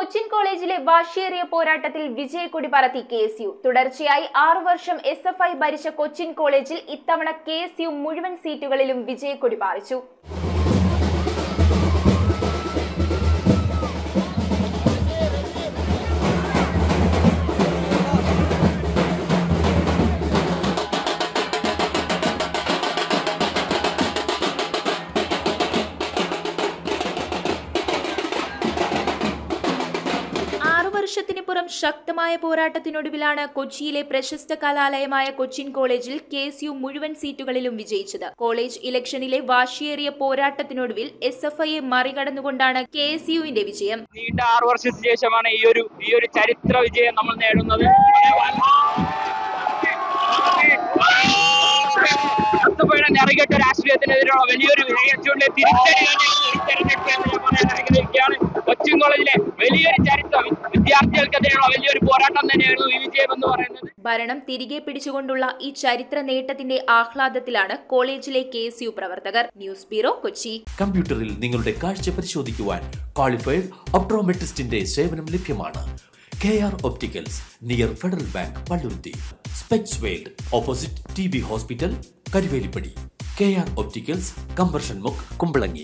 കൊച്ചിൻ കോളേജിലെ വാശിയേറിയ പോരാട്ടത്തിൽ വിജയക്കൊടി പറത്തി കെ എസ് യു തുടർച്ചയായി ആറു വർഷം എസ് എഫ് ഐ ഭരിച്ച കൊച്ചിൻ കോളേജിൽ ഇത്തവണ കെ എസ് യു മുഴുവൻ സീറ്റുകളിലും വിജയക്കൊടി പാറിച്ചു ആറു വർഷത്തിന് പുറം ശക്തമായ പോരാട്ടത്തിനൊടുവിലാണ് കൊച്ചിയിലെ പ്രശസ്ത കലാലയമായ കൊച്ചിൻ കോളേജിൽ കെ എസ് യു മുഴുവൻ സീറ്റുകളിലും വിജയിച്ചത് കോളേജ് ഇലക്ഷനിലെ വാശിയേറിയ പോരാട്ടത്തിനൊടുവിൽ എസ് എഫ് ഐയെ മറികടന്നുകൊണ്ടാണ് കെ എസ് യുവിന്റെ വിജയം നീണ്ട ആറു വർഷത്തിന് ശേഷമാണ് ഈ ഒരു ഈ ഒരു ചരിത്ര വിജയം നമ്മൾ നേടുന്നത് കത്തുപഴ നിറകെട്ട രാഷ്ട്രീയത്തിനെതിരെയുള്ള വലിയൊരു വിജയച്ചുകൊണ്ട് തിരിച്ചടി തന്നെ ഈ തെരഞ്ഞെടുപ്പ് എന്ന് ഞാൻ പറയാൻ ആഗ്രഹിക്കുകയാണ് കൊച്ചിൻ കോളേജിലെ വലിയൊരു ചരിത്രം വിദ്യാർത്ഥികൾക്കെതിരെയുള്ള വലിയൊരു പോരാട്ടം തന്നെയായിരുന്നു ഈ വിജയം എന്ന് പറയുന്നത് ഭരണം തിരികെ പിടിച്ചുകൊണ്ടുള്ള ഈ ചരിത്ര നേട്ടത്തിന്റെ ആഹ്ലാദത്തിലാണ് കോളേജിലെ കെ എസ് യു പ്രവർത്തകർ ന്യൂസ് ബ്യൂറോ കൊച്ചി കമ്പ്യൂട്ടറിൽ നിങ്ങളുടെ കാഴ്ച പരിശോധിക്കുവാൻ ക്വാളിഫൈഡ് ഒപ്ട്രോമെട്രിസ്റ്റിന്റെ സേവനം ലഭ്യമാണ് K R opticals near Federal Bank Palluruthy specs world opposite T B hospital Karuvelippady K R opticals കമ്പർഷൻ മുക്ക് കുമ്പളങ്ങി